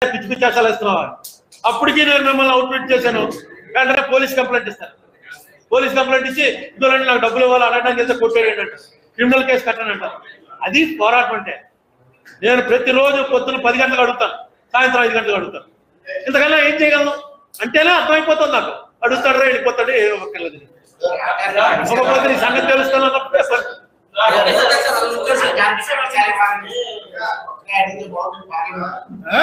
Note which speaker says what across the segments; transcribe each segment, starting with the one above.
Speaker 1: పిచ్చి పిచ్చి అసలు ఇస్తున్నావా అప్పటికి నేను మిమ్మల్ని అవుట్ఫిట్ చేశాను వెంటనే పోలీస్ కంప్లైంట్ ఇస్తాను పోలీస్ కంప్లైంట్ ఇచ్చి ఇద్దరు నాకు డబ్బులు ఇవ్వాలి అడగడానికి వెళ్తే కొట్టేయండి క్రిమినల్ కేసు కట్టానంట అది పోరాటం అంటే నేను ప్రతిరోజు పొద్దున్న పది గంటలకు అడుగుతాను సాయంత్రం ఐదు గంటలకు అడుగుతాను ఇంతకన్నా ఏం చేయగలను అంటేనే అర్థమైపోతుంది నాకు అడుగుతాడు రా వెళ్ళిపోతాడు ఏ ఒక్కర్లేదు ఒక్కొక్కరికి నీ సంగతి తెలుస్తాను అన్నప్పుడే సరే. ఆ?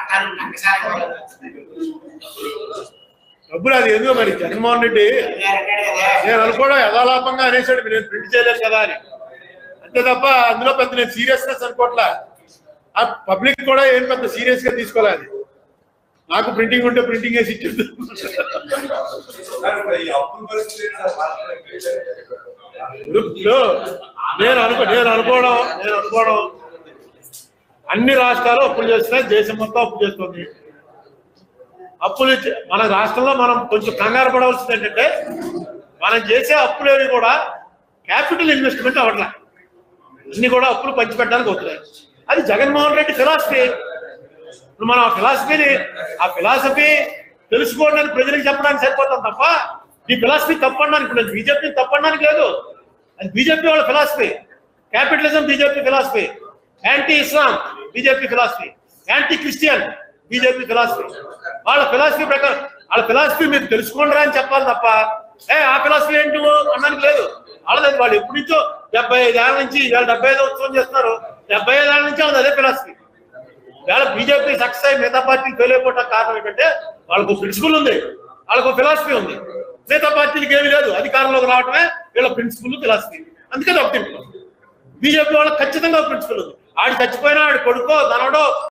Speaker 1: డబ్బులు అది ఎందుకు మరి జగన్మోహన్ రెడ్డి నేను అనుకోవడం యథాలాపంగా అనేసాడు నేను ప్రింట్ చేయలేదు కదా అని అంతే తప్ప అందులో పెద్ద నేను సీరియస్నెస్ అనుకోవట్లా ఆ పబ్లిక్ కూడా ఏం పెద్ద సీరియస్ గా తీసుకోవాలి అది నాకు ప్రింటింగ్ ఉంటే ప్రింటింగ్ వేసి ఇచ్చేది ఇప్పుడు నేను అనుకో నేను అనుకోవడం నేను అనుకోవడం అన్ని రాష్ట్రాలు అప్పులు చేస్తున్నాయి దేశం మొత్తం అప్పు చేస్తుంది అప్పులు ఇచ్చి- మన రాష్ట్రంలో మనం కొంచెం కంగారు పడవలసింది ఏంటంటే మనం చేసే అప్పులేవి కూడా క్యాపిటల్ ఇన్వెస్ట్మెంట్ అవ్వట్లే అన్ని కూడా అప్పులు పంచిపెట్టడానికి అవుతున్నాయి అది జగన్మోహన్ రెడ్డి ఫిలాసఫీ ఇప్పుడు మనం ఆ ఫిలాసఫీని ఆ ఫిలాసఫీ తెలుసుకోండి అని ప్రజలకు చెప్పడానికి సరిపోతాం తప్ప ఈ ఫిలాసఫీ తప్పడానికి ఇప్పుడు బీజేపీ తప్పడానికి లేదు అది బీజేపీ వాళ్ళ philosophy capitalism BJP philosophy anti Islam BJP philosophy anti Christian BJP philosophy వాళ్ళ ఫిలాసఫీ ప్రకారం వాళ్ళ ఫిలాసఫీ మీరు తెలుసుకోండి అని చెప్పాలి తప్ప ఏ ఆ ఫిలాసఫీ ఏంటి అనడానికి లేదు వాళ్ళది వాళ్ళు ఎప్పటి నుంచో డెబ్బై ఐదేళ్ల నుంచి ఇవాళ డెబ్బై ఐదో ఉత్సవం చేస్తున్నారు డెబ్బై ఐదేళ్ల నుంచి వాళ్ళది అదే ఫిలాసఫీ ఇవాళ బీజేపీ సక్సెస్ అయ్యి మిగతా పార్టీలు ఫెయిల్ అయిపోవడం కారణం ఏంటంటే వాళ్ళకు ప్రిన్సిపల్ ఉంది వాళ్ళకు ఫిలాసఫీ ఉంది మిగతా పార్టీలకు ఏమీ లేదు అధికారంలోకి రావడమే వీళ్ళ ప్రిన్సిపల్ ఫిలాసఫీ అందుకే దెబ్బతింటున్నారు బీజేపీ వాళ్ళకి ఖచ్చితంగా ప్రిన్సిపల్ ఉంది ఆడు చచ్చిపోయినా ఆడు కొడుకో తనడో